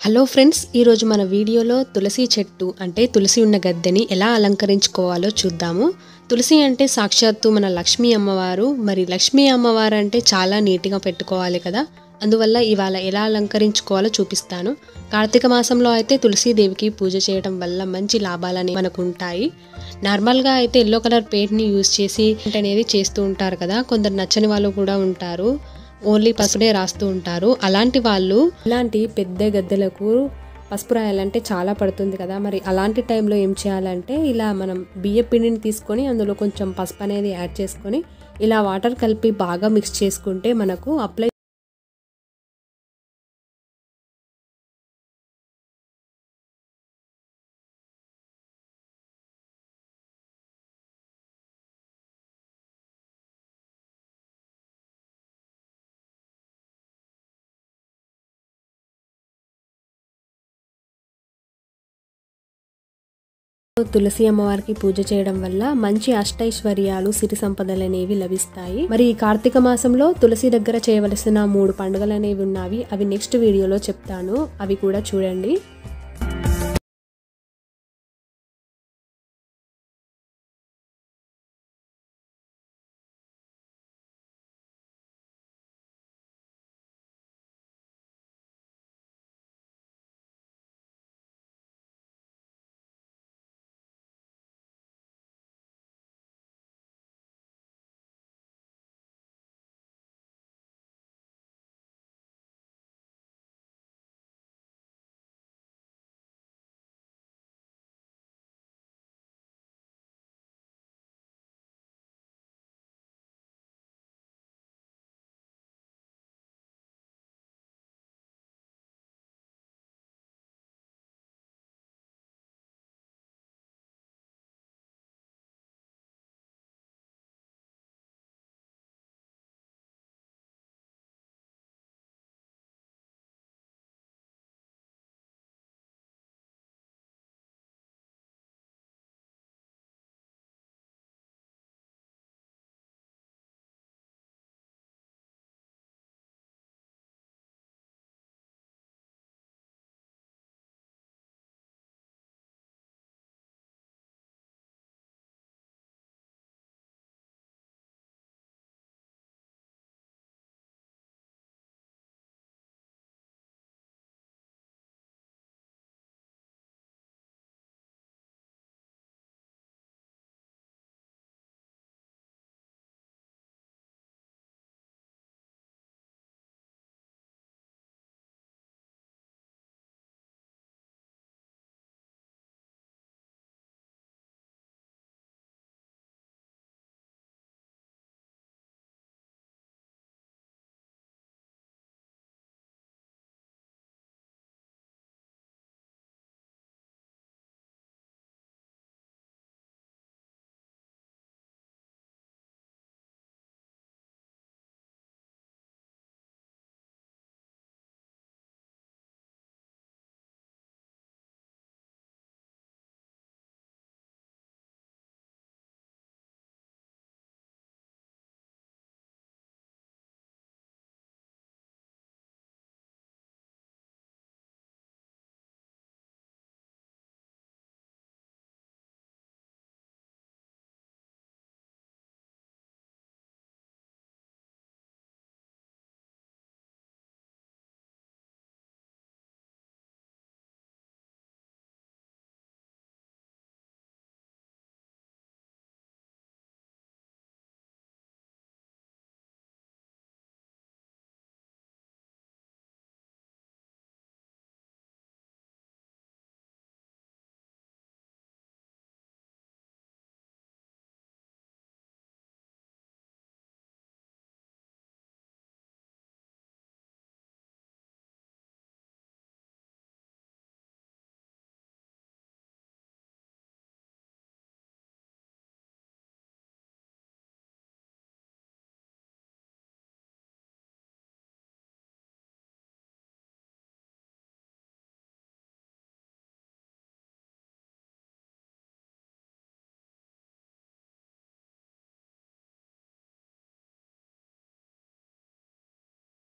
hello friends ఈరోజు మన వీడియోలో తులసి చెట్టు అంటే తులసి ఉన్న గద్దెని ఎలా అలంకరించుకోవాలో చూద్దాము తులసి అంటే సాక్షాత్తు మన లక్ష్మీ అమ్మవారు మరి లక్ష్మీ అమ్మవారు అంటే చాలా నీట్గా పెట్టుకోవాలి కదా అందువల్ల ఇవాళ ఎలా అలంకరించుకోవాలో చూపిస్తాను కార్తీక మాసంలో అయితే తులసీదేవికి పూజ చేయడం వల్ల మంచి లాభాలని మనకు ఉంటాయి నార్మల్గా అయితే ఎల్లో కలర్ పెయింట్ని యూజ్ చేసి paint అనేది చేస్తూ ఉంటారు కదా కొందరు నచ్చని వాళ్ళు కూడా ఉంటారు ఓన్లీ పసుపునే రాస్తూ ఉంటారు అలాంటి వాళ్ళు ఇలాంటి పెద్ద గద్దెలకు పసుపు రాయాలంటే చాలా పడుతుంది కదా మరి అలాంటి టైంలో ఏం చేయాలంటే ఇలా మనం బియ్య పిండిని తీసుకొని అందులో కొంచెం పసుపు అనేది యాడ్ చేసుకొని ఇలా వాటర్ కలిపి బాగా మిక్స్ చేసుకుంటే మనకు అప్లై తులసి అమ్మవారికి పూజ చేయడం వల్ల మంచి అష్టైశ్వర్యాలు సిరి సంపదలు అనేవి లభిస్తాయి మరి ఈ కార్తీక మాసంలో తులసి దగ్గర చేయవలసిన మూడు పండుగలు అనేవి ఉన్నవి అవి నెక్స్ట్ వీడియోలో చెప్తాను అవి కూడా చూడండి